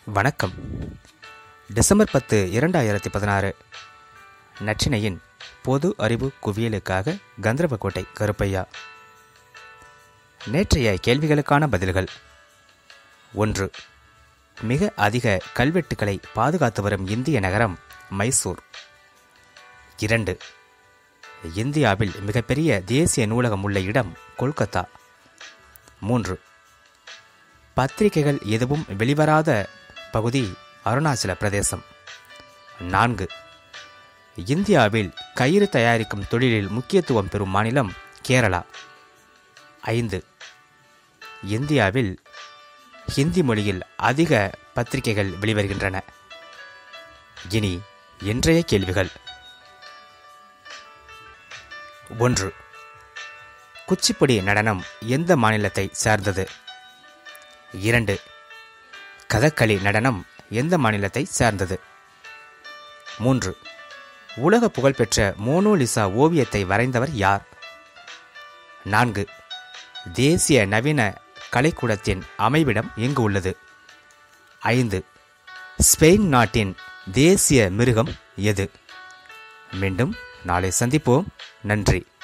வணக்கம் டிசம்பர் பத்து இரண்டாயிரத்தி பதினாறு நற்றினையின் பொது அறிவு குவியலுக்காக கந்தரவக்கோட்டை கருப்பையா நேற்றைய கேள்விகளுக்கான பதில்கள் ஒன்று மிக அதிக கல்வெட்டுக்களை பாதுகாத்து வரும் இந்திய நகரம் மைசூர் இரண்டு இந்தியாவில் மிகப்பெரிய தேசிய நூலகம் உள்ள இடம் கொல்கத்தா மூன்று பத்திரிகைகள் எதுவும் வெளிவராத பகுதி அருணாச்சல பிரதேசம் நான்கு இந்தியாவில் கயிறு தயாரிக்கும் தொழிலில் முக்கியத்துவம் பெறும் மாநிலம் கேரளா ஐந்து இந்தியாவில் ஹிந்தி மொழியில் அதிக பத்திரிகைகள் வெளிவருகின்றன இனி இன்றைய கேள்விகள் ஒன்று குச்சிப்புடி நடனம் எந்த மாநிலத்தை சார்ந்தது இரண்டு கதகளி நடனம் எந்த மாநிலத்தை சார்ந்தது மூன்று உலக புகழ்பெற்ற மோனோலிசா ஓவியத்தை வரைந்தவர் யார் நான்கு தேசிய நவீன கலைக்கூடத்தின் அமைவிடம் எங்கு உள்ளது ஐந்து ஸ்பெயின் நாட்டின் தேசிய மிருகம் எது மீண்டும் நாளை சந்திப்போம் நன்றி